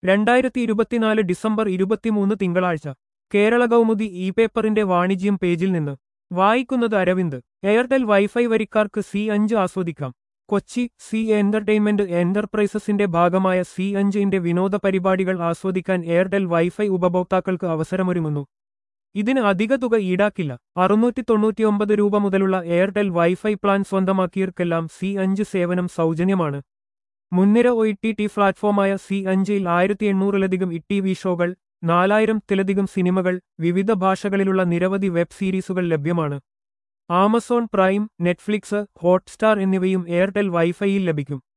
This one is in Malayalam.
രണ്ടായിരത്തി ഇരുപത്തിനാല് ഡിസംബർ ഇരുപത്തിമൂന്ന് തിങ്കളാഴ്ച കേരള കൗമുദി ഇ പേപ്പറിന്റെ വാണിജ്യം പേജിൽ നിന്ന് വായിക്കുന്നത് അരവിന്ദ് എയർടെൽ വൈഫൈ വരിക്കാർക്ക് സി അഞ്ച് ആസ്വദിക്കാം കൊച്ചി സി എന്റർടൈൻമെന്റ് എന്റർപ്രൈസസിന്റെ ഭാഗമായ സി അഞ്ചിന്റെ വിനോദ പരിപാടികൾ ആസ്വദിക്കാൻ എയർടെൽ വൈഫൈ ഉപഭോക്താക്കൾക്ക് അവസരമൊരുങ്ങുന്നു ഇതിന് അധിക തുക ഈടാക്കില്ല അറുന്നൂറ്റി തൊണ്ണൂറ്റിയൊമ്പത് രൂപ മുതലുള്ള എയർടെൽ വൈഫൈ പ്ലാൻ സ്വന്തമാക്കിയവർക്കെല്ലാം സി അഞ്ച് സേവനം സൗജന്യമാണ് മുൻനിര ഒ ടി ടി പ്ലാറ്റ്ഫോമായ സി അഞ്ചിൽ ആയിരത്തി എണ്ണൂറിലധികം ഇ ടി വി ഷോകൾ നാലായിരത്തിലധികം സിനിമകൾ വിവിധ ഭാഷകളിലുള്ള നിരവധി വെബ് സീരീസുകൾ ലഭ്യമാണ് ആമസോൺ പ്രൈം നെറ്റ്ഫ്ലിക്സ് ഹോട്ട്സ്റ്റാർ എന്നിവയും എയർടെൽ വൈഫൈയിൽ ലഭിക്കും